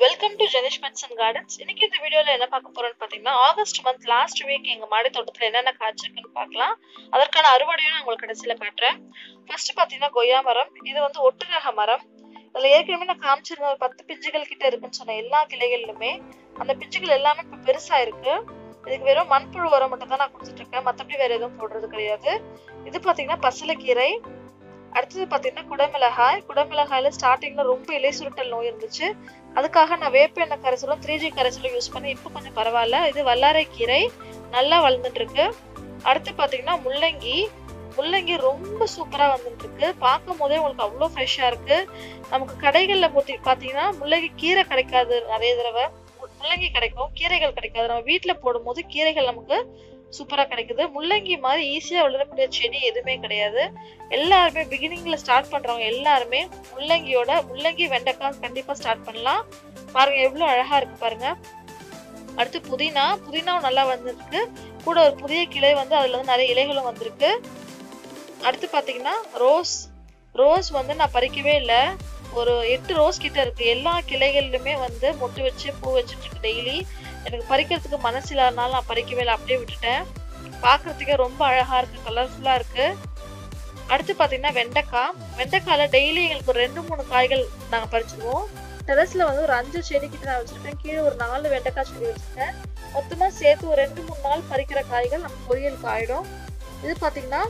welcome to Jenish pets and gardens இன்னைக்கு இந்த வீடியோல என்ன பார்க்க போறோம்னு பாத்தீங்கன்னா ஆகஸ்ட் மந்த் லாஸ்ட் வீக் எங்க மாடி தோட்டத்துல என்னென்ன காய்ச்சிருக்குன்னு பார்க்கலாம் அதற்கான அறுவடையும் நான் உங்களுக்கு கடைசியில காட்டுறேன் ஃபர்ஸ்ட் பாத்தீங்கன்னா கொய்யா மரம் இது வந்து ஒட்டு ரக மரம் இதுல ஏற்கனவே நான் காமிச்சிருந்த ஒரு பத்து பிஞ்சுகள் கிட்ட இருக்குன்னு சொன்ன எல்லா கிளைகளிலுமே அந்த பிஞ்சுகள் எல்லாமே இப்ப பெருசா இருக்கு இதுக்கு வெறும் மண்புழு உரம் மட்டும் தான் நான் கொடுத்துட்டு இருக்கேன் மத்தபடி வேற எதுவும் போடுறது கிடையாது இது பாத்தீங்கன்னா பசலைக்கீரை அடுத்தது பாத்தீங்கன்னா குடமிளகாய் குடமிளகாயில ஸ்டார்டிங்ல ரொம்ப இலை சுருட்டல் நோய் இருந்துச்சு அதுக்காக நான் வேப்ப எண்ணெய் கரைசலும் த்ரீ ஜி கரைசலும் யூஸ் பண்ணி இப்போ கொஞ்சம் பரவாயில்ல இது வல்லாரை கீரை நல்லா வளர்ந்துட்டு இருக்கு அடுத்து பாத்தீங்கன்னா முள்ளங்கி முள்ளங்கி ரொம்ப சூப்பரா வந்துட்டு இருக்கு பார்க்கும் போதே உங்களுக்கு அவ்வளோ ஃப்ரெஷ்ஷா இருக்கு நமக்கு கடைகள்ல போத்தி பாத்தீங்கன்னா முள்ளங்கி கீரை கிடைக்காது நிறைய தடவை முள்ளங்கி கிடைக்கும் கீரைகள் கிடைக்காது நம்ம வீட்டுல போடும்போது கீரைகள் நமக்கு சூப்பரா கிடைக்குது முள்ளங்கி மாதிரி ஈஸியா வளரக்கூடிய செடி எதுவுமே கிடையாது எல்லாருமே பிகினிங்ல ஸ்டார்ட் பண்றவங்க எல்லாருமே முள்ளங்கியோட முள்ளங்கி வெண்டைக்காய் கண்டிப்பா ஸ்டார்ட் பண்ணலாம் பாருங்க எவ்வளவு அழகா இருக்கு பாருங்க அடுத்து புதினா புதினாவும் நல்லா வந்திருக்கு கூட ஒரு புதிய கிளை வந்து அதுல வந்து நிறைய இலைகளும் வந்திருக்கு அடுத்து பாத்தீங்கன்னா ரோஸ் ரோஸ் வந்து நான் பறிக்கவே இல்லை ஒரு எட்டு ரோஸ் கிட்ட இருக்கு எல்லா கிளைகளிலுமே வந்து மொட்டு வச்சு பூ வச்சுட்டு இருக்கு டெய்லி எனக்கு பறிக்கிறதுக்கு மனசு இல்லாதனால நான் பறிக்கவே இல்லை அப்படியே விட்டுட்டேன் பார்க்கறதுக்கே ரொம்ப அழகா இருக்கு கலர்ஃபுல்லா இருக்கு அடுத்து பாத்தீங்கன்னா வெண்டைக்காய் வெண்டைக்காயில டெய்லி எங்களுக்கு ஒரு ரெண்டு மூணு காய்கள் நாங்க பறிச்சிருவோம் டெரஸ்ல வந்து ஒரு அஞ்சு செடி கிட்ட நான் வச்சிருக்கேன் கீழே ஒரு நாலு வெண்டைக்காய் செடி வச்சிருக்கேன் மொத்தமா சேர்த்து ஒரு ரெண்டு மூணு நாள் பறிக்கிற காய்கள் நம்ம பொரியலுக்கு ஆயிடும் இது பாத்தீங்கன்னா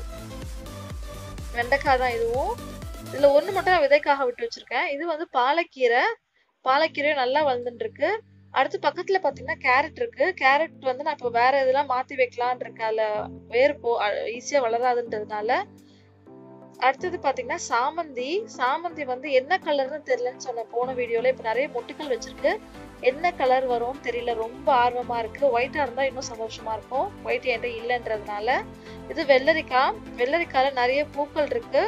வெண்டைக்காய் தான் இதுவும் இதுல ஒண்ணு மட்டும் நான் விதைக்காக விட்டு வச்சிருக்கேன் இது வந்து பாலக்கீரை பாலக்கீரையும் நல்லா வளர்ந்துட்டு இருக்கு அடுத்து பக்கத்துல பாத்தீங்கன்னா கேரட் இருக்கு கேரட் வந்து நான் இப்போ வேற இதெல்லாம் மாத்தி வைக்கலான் இருக்கேன் அதுல வேர் போ ஈஸியா வளராதுன்றதுனால அடுத்தது பாத்தீங்கன்னா சாமந்தி சாமந்தி வந்து என்ன கலர்னு தெரியலன்னு சொன்ன போன வீடியோல இப்ப நிறைய மொட்டுக்கள் வச்சிருக்கு என்ன கலர் வரும்னு தெரியல ரொம்ப ஆர்வமா இருக்கு ஒயிட்டா இருந்தா இன்னும் சந்தோஷமா இருக்கும் ஒயிட் என்கிட்ட இல்லைன்றதுனால இது வெள்ளரிக்காய் வெள்ளரிக்காயில நிறைய பூக்கள் இருக்கு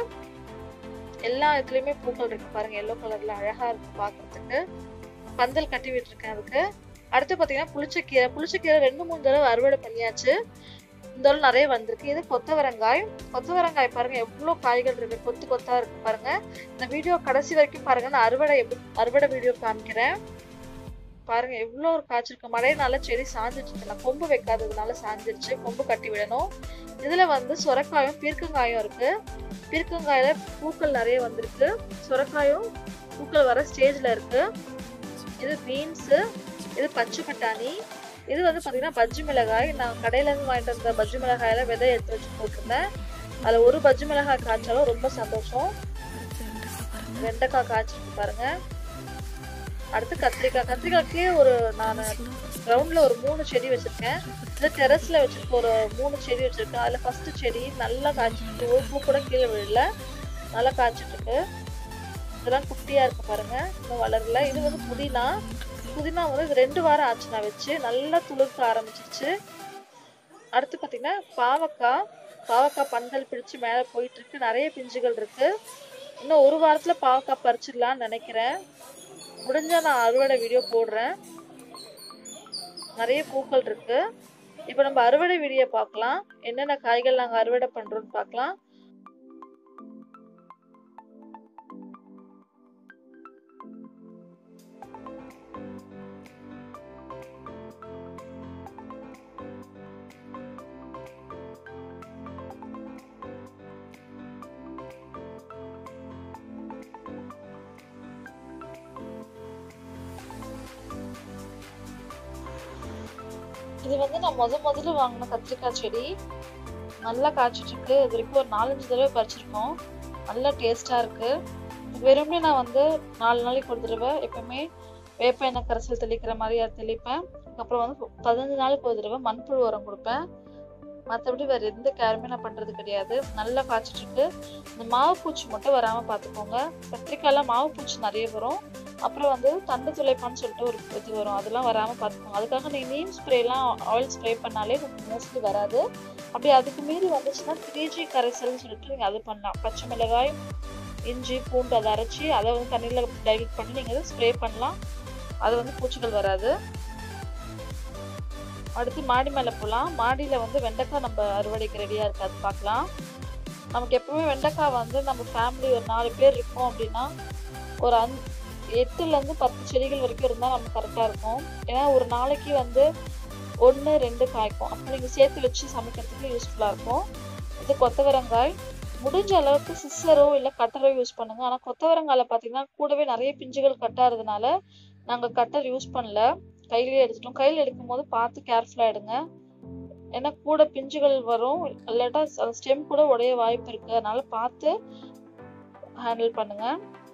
எல்லா இதுலயுமே பூக்கள் இருக்கு பாருங்க எல்லோ கலர்ல அழகா இருக்கு பாக்குறதுக்கு பந்தல் கட்டி விட்டுருக்கேன் அதுக்கு அடுத்து பாத்தீங்கன்னா புளிச்சக்கீரை புளிச்சக்கீரை ரெண்டு மூணு தடவை அறுவடை பண்ணியாச்சு இந்த தடவை நிறைய வந்திருக்கு இது கொத்தவரங்காய் கொத்தவரங்காய் பாருங்க எவ்வளவு காய்கள் இருக்கு கொத்து கொத்தா இருக்கு பாருங்க இந்த வீடியோ கடைசி வரைக்கும் பாருங்க நான் அறுவடை எப்படி அறுவடை வீடியோ காமிக்கிறேன் பாருங்க எவ்வளோ ஒரு காய்ச்சிருக்கு மழையினால செடி சாஞ்சிருச்சு நான் கொம்பு வைக்காததுனால சாஞ்சிருச்சு கொம்பு கட்டி விடணும் இதுல வந்து சொரக்காயும் பீர்க்கங்காயும் இருக்கு பீர்க்கங்காயில பூக்கள் நிறைய வந்திருக்கு சொரக்காயும் பூக்கள் வர ஸ்டேஜ்ல இருக்கு இது பீன்ஸ் இது பச்சை பட்டாணி இது வந்து பாத்தீங்கன்னா பஜ்ஜி மிளகாய் நான் கடையில இருந்து வாங்கிட்டு வந்த பஜ்ஜி மிளகாயில விதை எடுத்து வச்சு போட்டிருந்தேன் அதுல ஒரு பஜ்ஜி மிளகாய் காய்ச்சாலும் ரொம்ப சந்தோஷம் வெண்டைக்காய் காய்ச்சிருக்கு பாருங்க அடுத்து கத்திரிக்காய் கத்திரிக்காய்க்கே ஒரு நான் கிரவுண்ட்ல ஒரு மூணு செடி வச்சிருக்கேன் இது டெரஸ்ல வச்சிருக்க ஒரு மூணு செடி வச்சிருக்கேன் அதுல ஃபர்ஸ்ட் செடி நல்லா காய்ச்சிட்டு ஒரு பூ கூட கீழே விழல நல்லா காய்ச்சிட்டு இருக்கு இதெல்லாம் குட்டியா இருக்கு பாருங்க இன்னும் வளரல இது வந்து புதினா புதினா வந்து இது ரெண்டு வாரம் ஆச்சு நான் வச்சு நல்லா துளிர்க்க ஆரம்பிச்சிருச்சு அடுத்து பாத்தீங்கன்னா பாவக்காய் பாவக்காய் பந்தல் பிடிச்சு மேல போயிட்டு இருக்கு நிறைய பிஞ்சுகள் இருக்கு இன்னும் ஒரு வாரத்துல பாவக்காய் பறிச்சிடலாம்னு நினைக்கிறேன் முடிஞ்சா நான் அறுவடை வீடியோ போடுறேன் நிறைய பூக்கள் இருக்கு இப்போ நம்ம அறுவடை வீடியோ பார்க்கலாம் என்னென்ன காய்கள் நாங்கள் அறுவடை பண்றோம்னு பார்க்கலாம் இது வந்து நான் முத முதல்ல வாங்கின கத்திரிக்காய் செடி நல்லா காய்ச்சிட்டு இருக்கு இது வரைக்கும் ஒரு நாலஞ்சு தடவை பறிச்சிருக்கோம் நல்லா டேஸ்டா இருக்கு வெறுமே நான் வந்து நாலு நாளைக்கு ஒரு தடவை எப்பவுமே வேப்ப எண்ணெய் கரைசல் தெளிக்கிற மாதிரி அதை தெளிப்பேன் அப்புறம் வந்து பதினஞ்சு நாளுக்கு ஒரு தடவை மண்புழு உரம் கொடுப்பேன் மற்றபடி வேற எந்த கேருமே நான் பண்றது கிடையாது நல்லா காய்ச்சிட்டு இருக்கு இந்த மாவு பூச்சி மட்டும் வராம பார்த்துக்கோங்க கத்திரிக்காய்ல மாவு பூச்சி நிறைய வரும் அப்புறம் வந்து தண்டு துளைப்பான்னு சொல்லிட்டு ஒரு இது வரும் அதெல்லாம் வராம பார்த்துக்கோங்க அதுக்காக நீங்க நீம் ஸ்ப்ரேலாம் ஆயில் ஸ்ப்ரே பண்ணாலே மோஸ்ட்லி வராது அப்படி அதுக்கு மீறி வந்துச்சுன்னா த்ரீ ஜி கரைசல்னு சொல்லிட்டு நீங்க அது பண்ணலாம் பச்சை மிளகாய் இஞ்சி பூண்டு அதை அரைச்சி அதை வந்து தண்ணியில் டைல்யூட் பண்ணி நீங்க ஸ்ப்ரே பண்ணலாம் அது வந்து பூச்சிகள் வராது அடுத்து மாடி மேலே போகலாம் மாடியில் வந்து வெண்டைக்காய் நம்ம அறுவடைக்கு ரெடியாக இருக்காது பார்க்கலாம் நமக்கு எப்பவுமே வெண்டைக்காய் வந்து நம்ம ஃபேமிலி ஒரு நாலு பேர் இருக்கோம் அப்படின்னா ஒரு அஞ் எட்டுலேருந்து பத்து செடிகள் வரைக்கும் இருந்தால் நமக்கு கரெக்டாக இருக்கும் ஏன்னா ஒரு நாளைக்கு வந்து ஒன்று ரெண்டு காய்க்கும் அப்போ நீங்கள் சேர்த்து வச்சு சமைக்கிறதுக்கு யூஸ்ஃபுல்லாக இருக்கும் இது கொத்தவரங்காய் முடிஞ்ச அளவுக்கு சிஸ்ஸரோ இல்லை கட்டரோ யூஸ் பண்ணுங்க ஆனால் கொத்தவரங்காயில் பார்த்தீங்கன்னா கூடவே நிறைய பிஞ்சுகள் கட்டாகிறதுனால நாங்கள் கட்டர் யூஸ் பண்ணல கையிலேயே எடுத்துட்டோம் கையில் எடுக்கும் போது பார்த்து கேர்ஃபுல்லாக எடுங்க ஏன்னா கூட பிஞ்சுகள் வரும் இல்லாட்டா ஸ்டெம் கூட உடைய வாய்ப்பு இருக்கு அதனால பார்த்து ஹேண்டில் பண்ணுங்க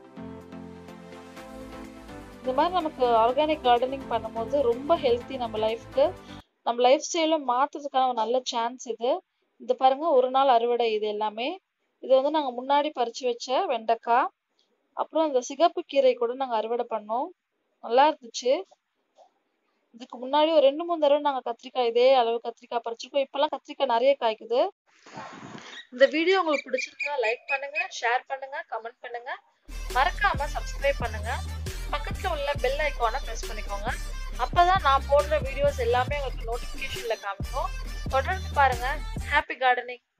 இந்த மாதிரி நமக்கு ஆர்கானிக் கார்டனிங் பண்ணும்போது ரொம்ப ஹெல்த்தி நம்ம லைஃப்க்கு நம்ம லைஃப் ஸ்டைலும் மாற்றுறதுக்கான ஒரு நல்ல சான்ஸ் இது இது பாருங்க ஒரு நாள் அறுவடை இது எல்லாமே இது வந்து நாங்கள் முன்னாடி பறிச்சு வச்ச வெண்டைக்காய் அப்புறம் இந்த சிகப்பு கீரை கூட நாங்கள் அறுவடை பண்ணோம் நல்லா இருந்துச்சு இதுக்கு முன்னாடி ஒரு ரெண்டு மூணு தடவை நாங்கள் கத்திரிக்காய் இதே அளவு கத்திரிக்காய் பறிச்சிருக்கோம் இப்பெல்லாம் கத்திரிக்காய் நிறைய காய்க்குது இந்த வீடியோ உங்களுக்கு பிடிச்சிருந்தா லைக் பண்ணுங்க ஷேர் பண்ணுங்க கமெண்ட் பண்ணுங்க மறக்காம சப்ஸ்கிரைப் பண்ணுங்க பக்கத்துல உள்ள பெல் ஐக்கானை ப்ரெஸ் பண்ணிக்கோங்க அப்பதான் நான் போடுற வீடியோஸ் எல்லாமே உங்களுக்கு நோட்டிபிகேஷன்ல காமிக்கும் தொடர்ந்து பாருங்க ஹாப்பி கார்டனிங்